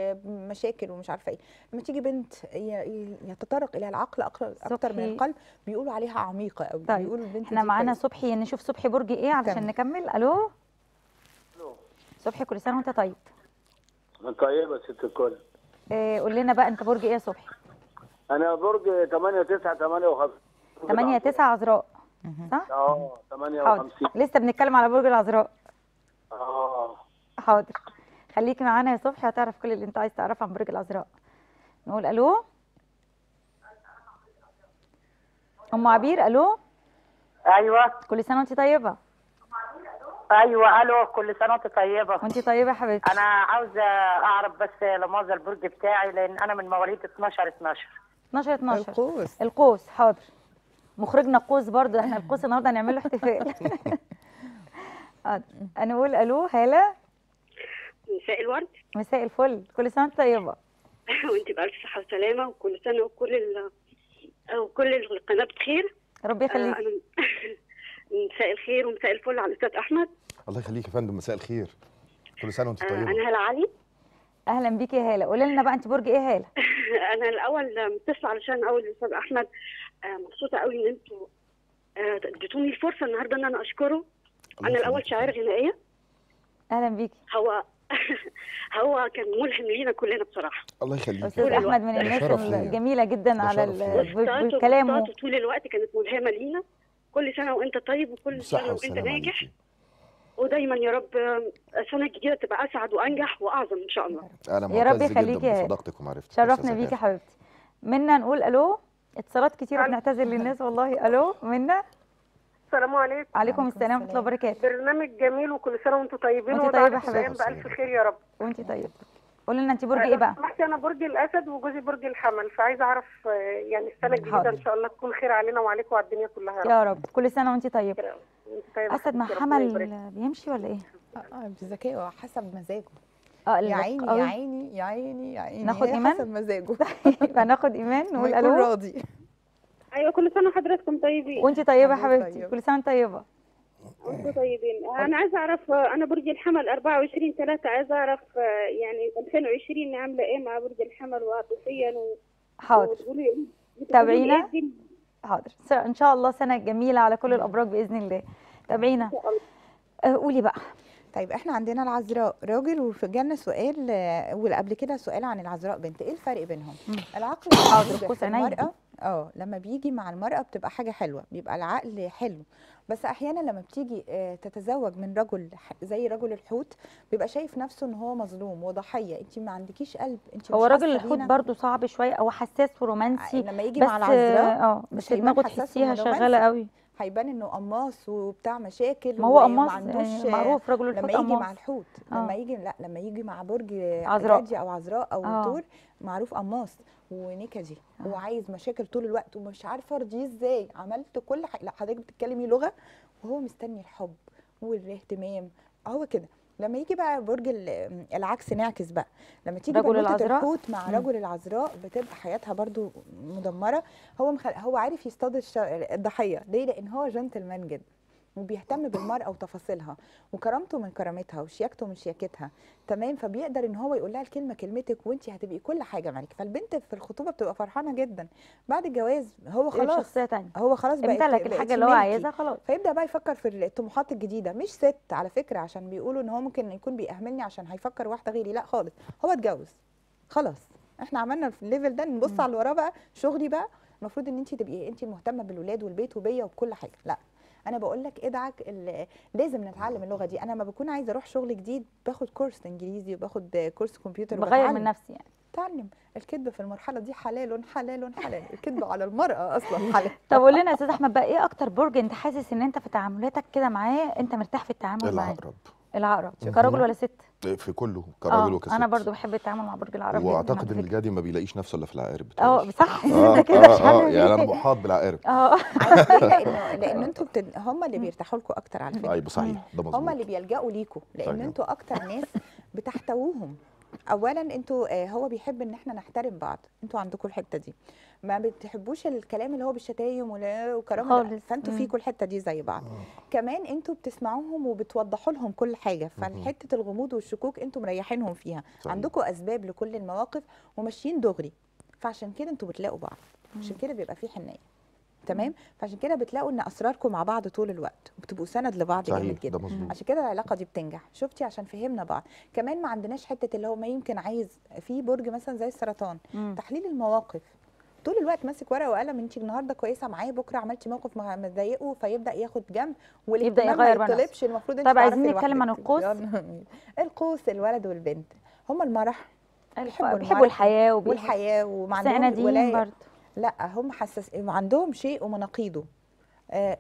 ومشاكل ومش عارفه ايه لما تيجي بنت ي- ي- يتطرق الى العقل أكتر- اكتر من صبحي. القلب بيقولوا عليها عميقه قوي طيب، بيقولوا البنت احنا دي معانا كويسة. صبحي نشوف صبحي برج ايه علشان تمام. نكمل الو صبحي كل سنه وانت طيب طيبة ست الكل آه، قول لنا بقى انت برج ايه يا صبحي أنا برج 8 9 58 8 9 عذراء صح اه حاضر 58 لسه بنتكلم على برج العذراء اه حاضر خليك معانا يا صبحي هتعرف كل اللي انت عايز تعرفه عن برج العذراء نقول الو ام عبير الو ايوه كل سنه وانت طيبه ايوه الو كل سنه وانت طيبه وانت طيبه يا حبيبتي انا عاوزه اعرف بس لماذا البرج بتاعي لان انا من مواليد 12 12 12 12 القوس القوس حاضر مخرجنا قوس برضو احنا القوس النهارده هنعمل له احتفال آه، انا اقول الو هاله مساء الورد مساء الفل كل سنه وانت طيبه وانت بألف صحة وسلامة وكل سنة وكل ال... وكل القناة بخير ربي يخليك آه، أنا مساء الخير ومساء الفل على الأستاذ أحمد الله يخليك يا فندم مساء الخير كل سنه وانت آه، طيبه أنا هلا علي اهلا بيكي يا هاله قولي لنا بقى انت برج ايه يا هاله أنا الأول متصلة علشان أقول للأستاذ أحمد آه، مبسوطة قوي إن أنتوا آه، اديتوني الفرصة النهاردة إن أنا أشكره أنا الأول شاعرة غنائية اهلا بيكي هو هو كان ملهم لينا كلنا بصراحة الله يخليك استاذ احمد من الناس الجميله جدا على ال- ب- بكلامه بوستاته طول الوقت كانت ملهمة لينا كل سنة وأنت طيب وكل بالصحة سنة وأنت والسلامة ناجح ودايما يا رب آه، السنة الجديدة تبقى أسعد وأنجح وأعظم إن شاء الله انا يا رب معتز يخليكي جدا يا هاله بصداقتك ومعرفتك يا شرفنا أستاذة بيكي يا هالة. حبيبتي منا نقول الو اتصالات كتير وبنعتذر للناس والله الو منا السلام عليكم عليكم السلام ورحمه الله وبركاته برنامج جميل وكل سنه وانتم طيبين وانت وده طيبة عليكم حبيبتي. الأيام بألف خير يا رب وانت طيبه قولي لنا انت برج ايه بقى سمحتي انا برج الاسد وجوزي برج الحمل فعايزه اعرف آه، يعني السنه الجديده حاضر. ان شاء الله تكون خير علينا وعليكم وعلى الدنيا كلها يا رب يا رب كل سنه وانت طيبه وانت طيبة اسد مع حبيبتي، ربنا يبارك. حمل بيمشي ولا ايه اه بذكائه حسب مزاجه اه يا عيني قوي. يا عيني يا عيني يا عيني ناخد هي إيمان؟ حسب مزاجه يبقى ناخد ايمان نقول يكون الو راضي ايوه كل سنه وحضراتكم طيبين وانت طيبه يا حبيبتي حبيبتي طيبة. كل سنه وانت طيبه انتوا طيبين انا عايزه اعرف آه، انا برج الحمل 24 3 عايزه اعرف آه، يعني 2020 عامله ايه مع برج الحمل وعاطفيا و... حاضر وتقولي بتقولي تابعينا إيه الدنيا؟ حاضر س- ان شاء الله سنه جميله على كل الابراج باذن الله تابعينا آه، قولي بقى طيب احنا عندنا العذراء راجل وفي جالنا سؤال آه، واللي قبل كده سؤال عن العذراء بنت ايه الفرق بينهم العقل حاضر، والزوجة قوس في عينيا. المرأة اه لما بيجي مع المرأة بتبقى حاجة حلوة بيبقى العقل حلو بس احيانا لما بتيجي آه، تتزوج من رجل ح- زي رجل الحوت بيبقى شايف نفسه ان هو مظلوم وضحية انت ما عندكيش قلب انت هو مش راجل حاسة الحوت بينا. برضو صعب شويه او حساس ورومانسي لما يجي بس مع العذراء اه بس هيبان دماغه حساس تحسيها ورومانسي. شغاله قوي هيبان انه قماص وبتاع مشاكل ما هو وما قماص، عندوش يعني معروف رجل الحوت لما يجي قماص. مع الحوت آه. لما يجي لا لما يجي مع برج عذراء. جدي او عذراء او آه. ثور معروف قماص ونكدي هو عايز مشاكل طول الوقت ومش عارفه ارضيه ازاي عملت كل حاجه لا حضرتك بتتكلمي لغه وهو مستني الحب والاهتمام هو كده لما يجي بقى برج ال- العكس نعكس بقى لما تيجي رجل بنوتة العذراء؟ الحوت مع مم. رجل العذراء بتبقى حياتها برضو مدمره هو مخل... هو عارف يصطاد الش... الضحيه ليه لان هو جنتلمان جدا وبيهتم بالمرأة وتفاصيلها وكرامته من كرامتها وشياكته من شياكتها تمام فبيقدر ان هو يقول لها الكلمه كلمتك وانت هتبقي كل حاجه معاك فالبنت في الخطوبه بتبقى فرحانه جدا بعد الجواز هو يقلب خلاص شخصيه تانية هو خلاص بقت امتلك بقت الحاجه اللي هو ملكي. عايزها خلاص فيبدا بقى يفكر في الطموحات الجديده مش ست على فكره عشان بيقولوا ان هو ممكن يكون بيأهملني عشان هيفكر واحده غيري لا خالص هو اتجوز خلاص احنا عملنا في الليفل ده نبص على اللي وراه بقى شغلي بقى المفروض ان انت تبقي انت المهتمه بالولاد والبيت وبيا وبكل حاجه لا انا بقول لك ادعك ال- لازم نتعلم اللغه دي انا لما بكون عايزه اروح شغل جديد باخد كورس انجليزي وباخد كورس كمبيوتر بغير من وبتعلم. نفسي يعني اتعلم الكذب في المرحله دي حلال حلال حلال الكذب على المراه اصلا حلال طب قول لنا يا استاذ احمد بقى ايه اكتر برج انت حاسس ان انت في تعاملاتك كده معاه انت مرتاح في التعامل معاه العقرب العقرب مهم. كراجل ولا ست في كله كراجل وكست انا برضو بحب التعامل مع برج العقرب جدا واعتقد على ان فكرة. الجدي ما بيلاقيش نفسه الا في العقارب اه صح اه ده كده مش اه, آه عارف يعني انا ليه. محاط بالعقارب اه عارف ليه؟ لانه لان انتوا بتد... هم اللي بيرتاحوا لكم اكتر على فكره ايوه صحيح ده هم مظبوط اللي بيلجأوا ليكوا لان صحيح. انتوا اكتر ناس بتحتووهم اولا انتوا آه، هو بيحب ان احنا نحترم بعض انتوا عندكم الحته دي ما بتحبوش الكلام اللي هو بالشتايم ولا- وكلام ده. خالص. فانتوا مم. فيكم الحته دي زي بعض كمان انتوا بتسمعوهم وبتوضحوا لهم كل حاجه فالحته الغموض والشكوك انتوا مريحينهم فيها صحيح. عندكم اسباب لكل المواقف وماشيين دغري فعشان كده انتوا بتلاقوا بعض عشان كده بيبقى في حنيه تمام فعشان كده بتلاقوا ان اسراركم مع بعض طول الوقت وبتبقوا سند لبعض صحيح، جامد ده جدا مظبوط. عشان كده العلاقه دي بتنجح شفتي عشان فهمنا بعض كمان ما عندناش حته اللي هو ما يمكن عايز في برج مثلا زي السرطان مم. تحليل المواقف طول الوقت ماسك ورقه وقلم انت النهارده كويسه معاه بكره عملتي موقف مع- مضايقه فيبدا ياخد جنب والاهتمام يغير ما بقى نفسه. يطلبش المفروض انت طب عايزين تعرفي نتكلم عن لوحدك. القوس؟ يلا. القوس الولد والبنت هما المرح بيحبوا المرح الحياه وبيحبوا- والحياه وما بس عندهم عناديين ولاية- برضه. لا هم حساس عندهم شيء ومناقيضه آه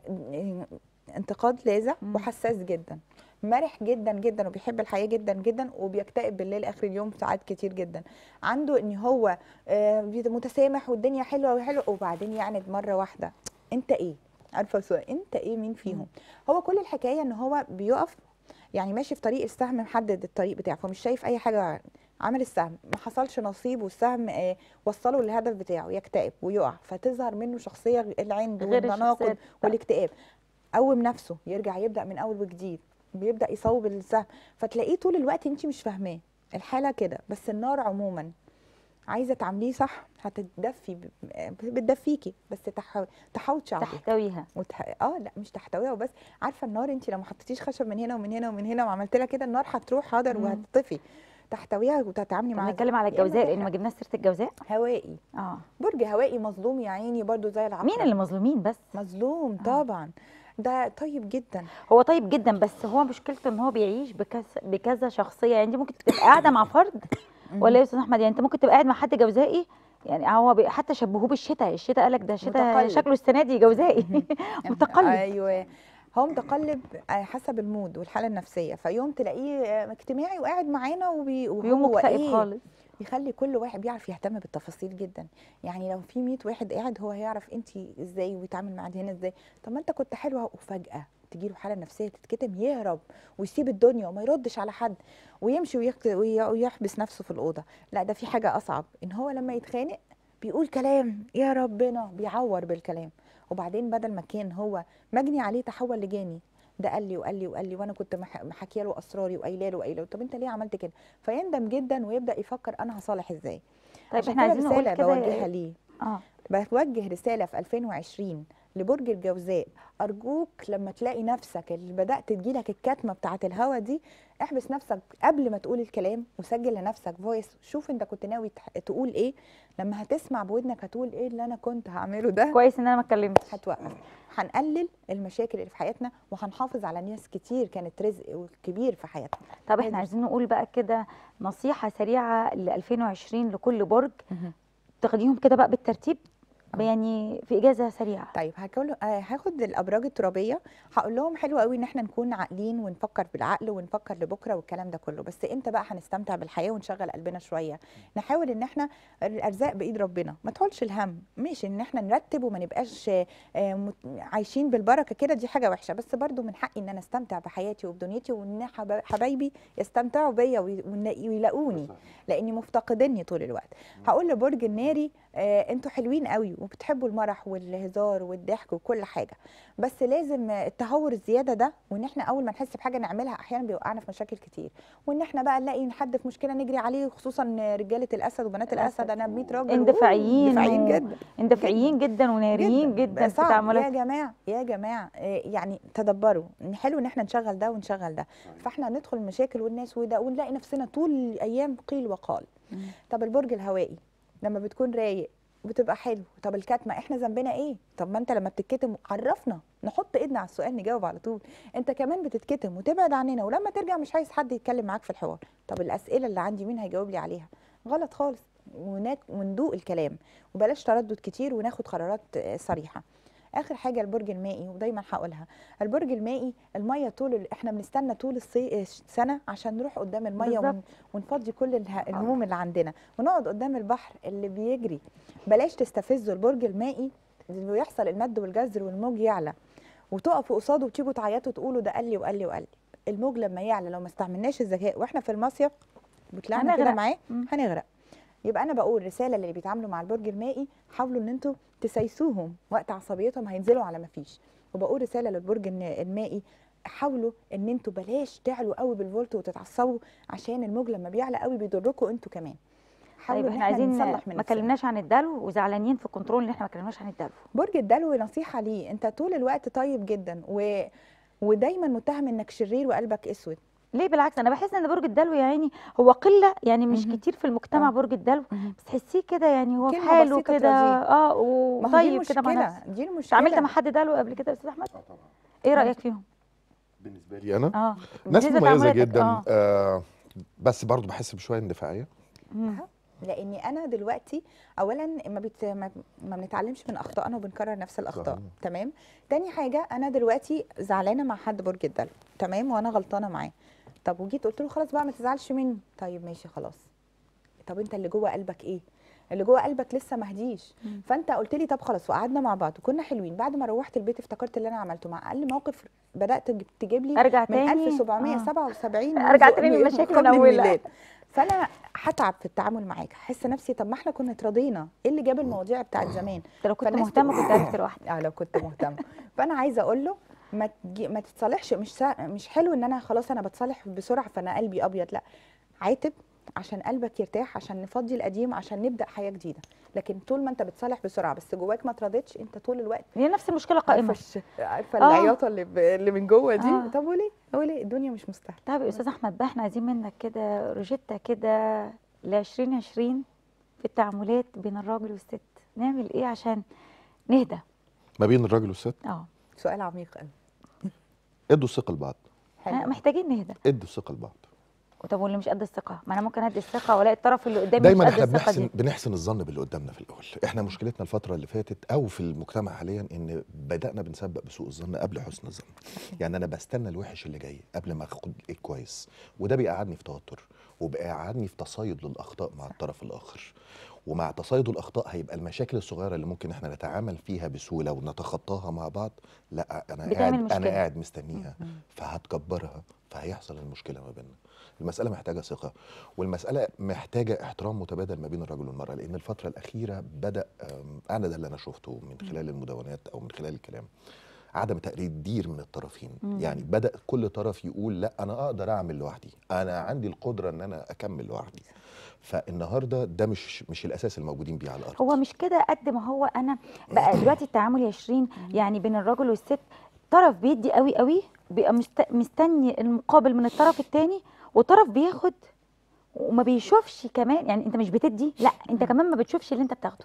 انتقاد لاذع وحساس جدا مرح جدا جدا وبيحب الحياه جدا جدا وبيكتئب بالليل اخر اليوم ساعات كتير جدا عنده ان هو آه بيت- متسامح والدنيا حلوه وحلوه وبعدين يعند مره واحده انت ايه عارفه سؤال انت ايه مين فيهم هو كل الحكايه ان هو بيقف يعني ماشي في طريق السهم محدد الطريق بتاعه فمش شايف اي حاجه عمل السهم ما حصلش نصيب والسهم آه وصله للهدف بتاعه يكتئب ويقع فتظهر منه شخصيه العند غير والتناقض الشخصية والاكتئاب قوم نفسه يرجع يبدا من اول وجديد بيبدا يصوب السهم فتلاقيه طول الوقت انت مش فاهماه الحاله كده بس النار عموما عايزه تعمليه صح هتتدفي ب- بتدفيكي بس تح... تحوطش عليها تحتويها وتح... اه لا مش تحتويها وبس عارفه النار انت لو ما حطيتيش خشب من هنا ومن هنا ومن هنا وعملت لها كده النار هتروح حاضر مم. وهتطفي تحتويها وتتعاملي طب معاها نتكلم على يا إما الجوزاء لان تحرق. ما جبناش سيره الجوزاء هوائي اه برج هوائي مظلوم يا عيني برضو زي العقرب مين اللي مظلومين بس مظلوم طبعا ده طيب جدا هو طيب جدا بس هو مشكلته ان هو بيعيش بكذا بكذا شخصيه يعني انت ممكن تبقى قاعده مع فرد ولا يا استاذ احمد يعني انت ممكن تبقى قاعد مع حد جوزائي يعني هو بي- حتى شبهوه بالشتاء الشتاء قال لك ده شتاء متقلب. شكله السنه دي جوزائي متقلب ايوه هو متقلب آه، حسب المود والحاله النفسيه فيوم تلاقيه آه، اجتماعي وقاعد معانا وبي... ويوم وهو مكتئب إيه؟ خالص يخلي كل واحد بيعرف يهتم بالتفاصيل جدا يعني لو في 100 واحد قاعد هو هيعرف انت ازاي ويتعامل مع دي هنا ازاي طب ما انت كنت حلوه وفجاه تجي له حاله نفسيه تتكتم يهرب ويسيب الدنيا وما يردش على حد ويمشي ويخت- وي- ويحبس نفسه في الاوضه لا ده في حاجه اصعب ان هو لما يتخانق بيقول كلام يا ربنا بيعور بالكلام وبعدين بدل ما كان هو مجني عليه تحول لجاني ده قال لي وقال لي وقال لي وانا كنت مح- محكيه له اسراري وقايله له وقايله له طب انت ليه عملت كده فيندم جدا ويبدا يفكر انا هصالح ازاي طيب عشان احنا كده عايزين نقول رساله كده بوجهها ليه اه بوجه رساله في 2020 لبرج الجوزاء ارجوك لما تلاقي نفسك اللي بدات تجيلك الكتمه بتاعه الهوا دي احبس نفسك قبل ما تقول الكلام وسجل لنفسك فويس شوف انت كنت ناوي تح- تقول ايه لما هتسمع بودنك هتقول ايه اللي انا كنت هعمله ده كويس ان انا ما اتكلمتش هتوقف هنقلل المشاكل اللي في حياتنا وهنحافظ على ناس كتير كانت رزق كبير في حياتنا طب احنا عايزين نقول بقى كده نصيحه سريعه ل 2020 لكل برج تاخديهم كده بقى بالترتيب يعني في اجازه سريعه طيب هقول آه، هاخد الابراج الترابيه هقول لهم حلو قوي ان احنا نكون عاقلين ونفكر بالعقل ونفكر لبكره والكلام ده كله بس امتى بقى هنستمتع بالحياه ونشغل قلبنا شويه نحاول ان احنا الارزاق بايد ربنا ما تقولش الهم ماشي ان احنا نرتب وما نبقاش آه، آه، مت- عايشين بالبركه كده دي حاجه وحشه بس برضو من حقي ان انا استمتع بحياتي وبدنيتي وان حبا- حبايبي يستمتعوا بيا وي- وإن- ويلاقوني لاني مفتقدني طول الوقت هقول لبرج الناري آه انتوا حلوين قوي وبتحبوا المرح والهزار والضحك وكل حاجه بس لازم آه، التهور الزياده ده وان احنا اول ما نحس بحاجه نعملها احيانا بيوقعنا في مشاكل كتير وان احنا بقى نلاقي حد في مشكله نجري عليه خصوصا رجاله الاسد وبنات الاسد انا ب 100 راجل اندفاعيين اندفاعيين و- جدا اندفاعيين جدا وناريين جدا في صعب يا تعاملاتهم جماعه يا جماعه آه، يعني تدبروا إن حلو ان احنا نشغل ده ونشغل ده فاحنا ندخل المشاكل والناس وده ونلاقي نفسنا طول الايام قيل وقال طب البرج الهوائي لما بتكون رايق بتبقى حلو طب الكتمه احنا ذنبنا ايه طب ما انت لما بتتكتم عرفنا نحط ايدنا على السؤال نجاوب على طول انت كمان بتتكتم وتبعد عننا ولما ترجع مش عايز حد يتكلم معاك في الحوار طب الاسئله اللي عندي مين هيجاوب لي عليها غلط خالص وناك وندوق الكلام وبلاش تردد كتير وناخد قرارات آه، صريحه اخر حاجه البرج المائي ودايما هقولها البرج المائي الميه طول ال... احنا بنستنى طول الصي... السنه عشان نروح قدام الميه ون... بالظبط. ونفضي كل اله... الهموم اللي عندنا ونقعد قدام البحر اللي بيجري بلاش تستفزوا البرج المائي ويحصل المد والجزر والموج يعلى وتقفوا قصاده وتيجوا تعيطوا تقولوا ده قال لي وقال لي وقال لي الموج لما يعلى لو ما استعملناش الذكاء واحنا في المصيف وطلعنا كده هنغرق. معاه هنغرق يبقى انا بقول رساله للي بيتعاملوا مع البرج المائي حاولوا ان انتوا تسيسوهم وقت عصبيتهم هينزلوا على ما فيش وبقول رساله للبرج الن- المائي حاولوا ان انتوا بلاش تعلوا قوي بالفولت وتتعصبوا عشان الموج لما بيعلى قوي بيضركم انتوا كمان حاولوا طيب ان احنا عايزين نصلح من ما نفسنا. كلمناش عن الدلو وزعلانين في كنترول ان احنا ما كلمناش عن الدلو برج الدلو نصيحه ليه انت طول الوقت طيب جدا و... ودايما متهم انك شرير وقلبك اسود ليه بالعكس انا بحس ان برج الدلو يا عيني هو قله يعني مش كتير في المجتمع برج الدلو بس تحسيه كده يعني هو في كلمة حاله بسيطة كده ترضيه. اه ما هو دي وطيب كده مع المشكلة، نفسه دي المشكلة. عملت مع حد دلو قبل كده يا استاذ احمد ايه رايك فيهم بالنسبه لي انا اه ناس بالنسبة مميزه لتعاملاتك، جدا آه. آه بس برضو بحس بشويه اندفاعيه لاني انا دلوقتي اولا ما, بت... ما... ما بنتعلمش من اخطائنا وبنكرر نفس الاخطاء صحيح. تمام تاني حاجه انا دلوقتي زعلانه مع حد برج الدلو تمام وانا غلطانه معاه طب وجيت قلت له خلاص بقى ما تزعلش مني طيب ماشي خلاص طب انت اللي جوه قلبك ايه اللي جوه قلبك لسه ما هديش فانت قلت لي طب خلاص وقعدنا مع بعض وكنا حلوين بعد ما روحت البيت افتكرت اللي انا عملته مع اقل موقف بدات تجيب- تجيب لي أرجع من تاني؟ 1777 أرجع منذ- تاني للمشاكل قبل من أولها. الميلاد. فانا هتعب في التعامل معاك هحس نفسي طب ما احنا كنا اتراضينا ايه اللي جاب المواضيع بتاعت زمان لو كنت فالناس مهتمه تقول- كنت عرفت لوحدي اه لو كنت مهتمه فانا عايزه اقول له ما تجي ما تتصالحش مش سا... مش حلو ان انا خلاص انا بتصالح بسرعه فانا قلبي ابيض لا عاتب عشان قلبك يرتاح عشان نفضي القديم عشان نبدا حياه جديده لكن طول ما انت بتصالح بسرعه بس جواك ما تراضيتش انت طول الوقت هي نفس المشكله قائمه عارفه الش- عارفه آه. العياطه اللي ب... اللي من جوه دي آه. طب وليه وليه الدنيا مش مستاهله طب يا استاذ احمد بقى احنا عايزين منك كده روجيتا كده ل 2020 في التعاملات بين الراجل والست نعمل ايه عشان نهدى ما بين الراجل والست اه سؤال عميق قوي ادوا الثقه لبعض آه، محتاجين نهدى ادوا الثقه لبعض طب واللي مش قد الثقه ما انا ممكن ادي الثقه والاقي الطرف اللي قدامي دايما مش قد احنا الثقه بنحسن دي بنحسن الظن باللي قدامنا في الاول احنا مشكلتنا الفتره اللي فاتت او في المجتمع حاليا ان بدانا بنسبق بسوء الظن قبل حسن الظن يعني انا بستنى الوحش اللي جاي قبل ما اخد الكويس وده بيقعدني في توتر وبيقعدني في تصيد للاخطاء مع الطرف الاخر ومع تصيد الاخطاء هيبقى المشاكل الصغيره اللي ممكن احنا نتعامل فيها بسهوله ونتخطاها مع بعض لا انا بتعمل قاعد انا مشكلة. قاعد مستنيها فهتكبرها فهيحصل المشكله ما بيننا المسألة محتاجة ثقة والمسألة محتاجة احترام متبادل ما بين الرجل والمرأة لأن الفترة الأخيرة بدأ أم، أنا ده اللي أنا شفته من خلال المدونات أو من خلال الكلام عدم تقدير من الطرفين مم. يعني بدأ كل طرف يقول لا أنا أقدر أعمل لوحدي أنا عندي القدرة أن أنا أكمل لوحدي فالنهاردة ده مش مش الأساس الموجودين بيه على الأرض هو مش كده قد ما هو انا بقى دلوقتي التعامل يا 20 يعني بين الراجل والست طرف بيدي قوي قوي بيبقى مست- مستني المقابل من الطرف التاني وطرف بياخد وما بيشوفش كمان يعني انت مش بتدي لا انت كمان ما بتشوفش اللي انت بتاخده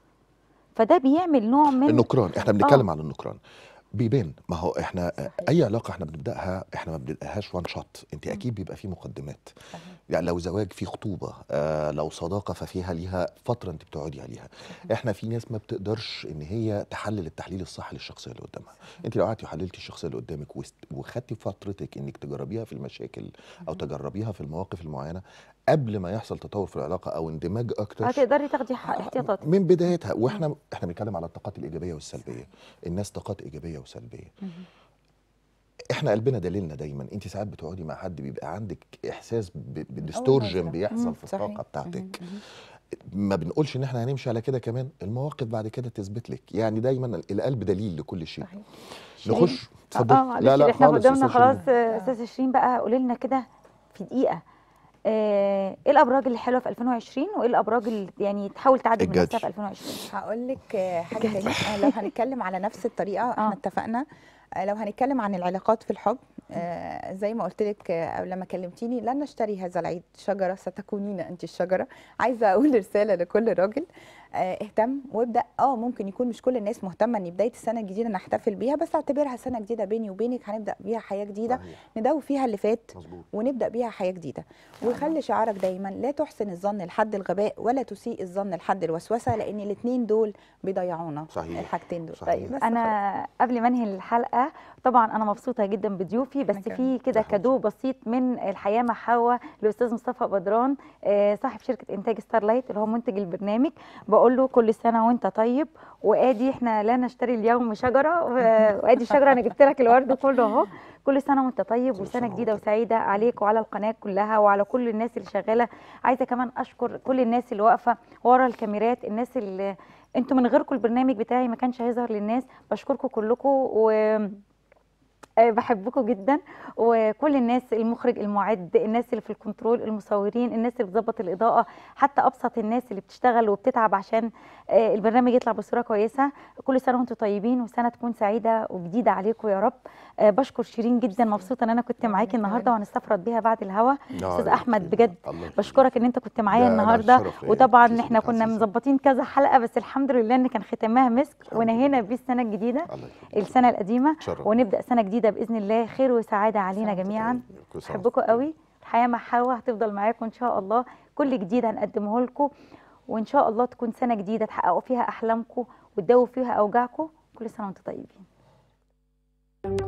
فده بيعمل نوع من النكران احنا بنتكلم آه. عن النكران بيبان ما هو احنا اي علاقه احنا بنبداها احنا ما بنبداهاش وان شوت انت اكيد بيبقى في مقدمات يعني لو زواج في خطوبه آه لو صداقه ففيها ليها فتره انت بتقعدي عليها احنا في ناس ما بتقدرش ان هي تحلل التحليل الصح للشخصيه اللي قدامها انت لو قعدتي وحللتي الشخصيه اللي قدامك وست- وخدتي فترتك انك تجربيها في المشاكل او تجربيها في المواقف المعينه قبل ما يحصل تطور في العلاقه او اندماج اكتر هتقدري تاخدي ح- احتياطاتك من بدايتها واحنا احنا بنتكلم على الطاقات الايجابيه والسلبيه الناس طاقات ايجابيه وسلبيه احنا قلبنا دليلنا دايما انت ساعات بتقعدي مع حد بيبقى عندك احساس ب- بديستورجن نظرة. بيحصل مم، في صحيح. الطاقه بتاعتك ما بنقولش ان احنا هنمشي على كده كمان المواقف بعد كده تثبت لك يعني دايما القلب دليل لكل شيء شيرين. نخش اه اتفضلي. معلش احنا خالص، قدامنا أستاذ خلاص شيرين. آه، استاذ 20 بقى قولي لنا كده في دقيقه آه، ايه الابراج اللي حلوه في 2020 وايه الابراج اللي يعني تحاول تعدي من نفسها الجدي. في 2020 هقول لك آه، حاجه تانية آه، لو هنتكلم على نفس الطريقه احنا اتفقنا آه، لو هنتكلم عن العلاقات في الحب آه، زي ما قلت لك آه، أو لما كلمتيني لن نشتري هذا العيد شجره ستكونين انت الشجره عايزه اقول رساله لكل راجل آه، اهتم وابدا اه ممكن يكون مش كل الناس مهتمه ان بدايه السنه الجديده نحتفل بيها بس اعتبرها سنه جديده بيني وبينك هنبدا بيها حياه جديده ندوي فيها اللي فات ونبدا بيها حياه جديده وخلي شعارك دايما لا تحسن الظن لحد الغباء ولا تسيء الظن لحد الوسوسه لان الاثنين دول بيضيعونا صحيح. الحاجتين دول طيب بس انا قبل ما انهي الحلقه طبعا انا مبسوطه جدا بضيوفي بس في كده كادو بسيط من الحياه مع حواء الاستاذ مصطفى بدران آه، صاحب شركه انتاج ستارلايت اللي هو منتج البرنامج بقول له كل سنه وانت طيب وادي احنا لا نشتري اليوم شجره و- وادي الشجره انا جبت لك الورد كله اهو كل سنه وانت طيب وسنه جديده وسعيده عليك وعلى القناه كلها وعلى كل الناس اللي شغاله عايزه كمان اشكر كل الناس اللي واقفه ورا الكاميرات الناس اللي انتوا من غيركم البرنامج بتاعي ما كانش هيظهر للناس بشكركم كلكم و آه، بحبكم جدا وكل الناس المخرج المعد الناس اللي في الكنترول المصورين الناس اللي بتظبط الاضاءه حتى ابسط الناس اللي بتشتغل وبتتعب عشان آه، البرنامج يطلع بصوره كويسه كل سنه وانتم طيبين وسنه تكون سعيده وجديده عليكم يا رب آه، بشكر شيرين جدا مبسوطه ان انا كنت معاكي النهارده وهنستفرد بيها بعد الهوا لا، استاذ لا، احمد بجد الله بشكرك ان انت كنت معايا ده أنا النهارده الشرف ليا. وطبعا احنا كنا مظبطين كذا حلقه بس الحمد لله ان كان ختامها مسك ونهينا بيه السنه الجديده السنه القديمه شرف. ونبدا سنه جديده باذن الله خير وسعاده علينا جميعا كل سنة بحبكم قوي الحياه مع حوا هتفضل معاكم ان شاء الله كل جديد هنقدمه لكم وان شاء الله تكون سنه جديده تحققوا فيها احلامكم وتداووا فيها اوجاعكم كل سنه وانتم طيبين